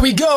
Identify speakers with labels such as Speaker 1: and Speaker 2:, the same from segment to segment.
Speaker 1: we go.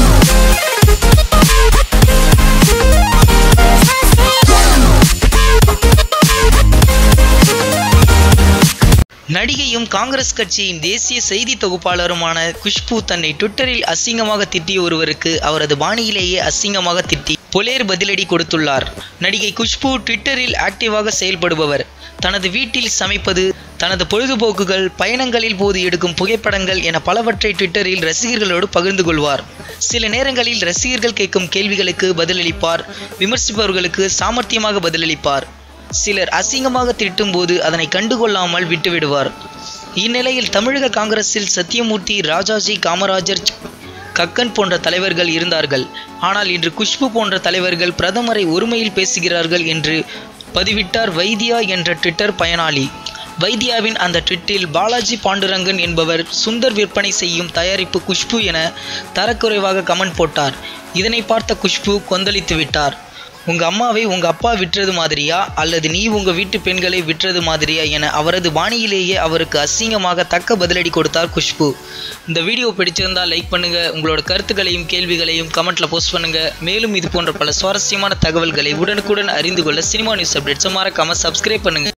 Speaker 2: நடிகையும் Congress கட்சியின் தேசிய செய்தி தொகுப்பாளருமான குஷ்பு தன்னை ட்விட்டரில் அசிங்கமாக திட்டிய ஒருவருக்கு அவரது பாணியிலேயே அசிங்கமாக திட்டி பொலேர் பதிலடி கொடுத்துள்ளார் நடிகை குஷ்பு ட்விட்டரில் ஆக்டிவாக செயல்படுபவர் தனது வீட்டில் சமைப்பது தனது பொழுதுபோக்குகள் பயணங்களில் போது எடுக்கும் புகைப்படங்கள் என பலவற்றை ட்விட்டரில் ரசிகர்களோடு பகிர்ந்து கொள்வார் சில நேரங்களில் ரசிகர்கள் கேட்கும் கேள்விகளுக்கு பதிலளிப்பார் விமர்சிப்பவர்களுக்கு சாமர்த்தியமாக பதிலளிப்பார் சிலர் அசிங்கமாக திட்டும்போது அதனை கண்டுகொள்ளாமல் விட்டுவிடுவார் இந்நிலையில் தமிழக காங்கிரஸில் சத்தியமூர்த்தி ராஜாஜி காமராஜர் கக்கன் போன்ற தலைவர்கள் இருந்தார்கள் ஆனால் இன்று குஷ்பு போன்ற தலைவர்கள் பிரதமரை ஒருமையில் பேசுகிறார்கள் என்று பதிவிட்டார் வைத்தியா என்ற ட்விட்டர் பயனாளி வைத்தியாவின் அந்த ட்விட்டில் பாலாஜி பாண்டுரங்கன் என்பவர் சுந்தர் விற்பனை செய்யும் தயாரிப்பு குஷ்பு என தரக்குறைவாக கமெண்ட் போட்டார் இதனை பார்த்த குஷ்பு கொந்தளித்து விட்டார் உங்க அம்மாவை உங்க அப்பா விற்றது மாதிரியா அல்லது நீ உங்க வீட்டு பெண்களை விற்றது மாதிரியா என அவரது பாணியிலேயே அவருக்கு அசிங்கமாக தக்க பதிலடி கொடுத்தார் குஷ்பு இந்த வீடியோ பிடிச்சிருந்தா லைக் பண்ணுங்க உங்களோட கருத்துக்களையும் கேள்விகளையும் கமெண்ட்ல போஸ்ட் பண்ணுங்க மேலும் இது போன்ற பல சுவாரஸ்யமான தகவல்களை உடனுக்குடன் அறிந்து கொள்ள சினிமா நியூஸ் அப்டேட்ஸை மறக்காம சப்ஸ்கிரைப் பண்ணுங்க